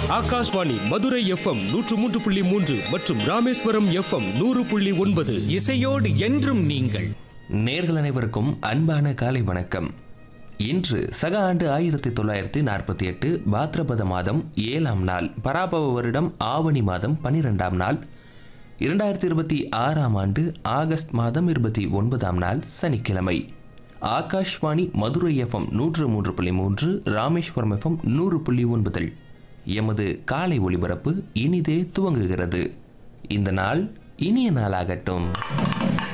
Akashvani Madurai FM நூற்று மூன்று புள்ளி மூன்று மற்றும் ராமேஸ்வரம் எஃப்எம் நூறு புள்ளி ஒன்பது இசையோடு என்றும் நீங்கள் நேர்கள் அனைவருக்கும் அன்பான காலை வணக்கம் இன்று சக ஆண்டு ஆயிரத்தி தொள்ளாயிரத்தி நாற்பத்தி எட்டு பாத்ரபத மாதம் ஏழாம் நாள் பராபவ வருடம் ஆவணி மாதம் பனிரெண்டாம் நாள் இரண்டாயிரத்தி இருபத்தி ஆறாம் ஆண்டு ஆகஸ்ட் மாதம் இருபத்தி ஒன்பதாம் நாள் சனிக்கிழமை ஆகாஷ்வாணி மதுரை எஃப்எம் நூற்று மூன்று புள்ளி மூன்று ராமேஸ்வரம் எஃப்எம் நூறு புள்ளி ஒன்பதில் எமது காலை ஒளிபரப்பு இனிதே துவங்குகிறது இந்த நாள் இனிய நாளாகட்டும்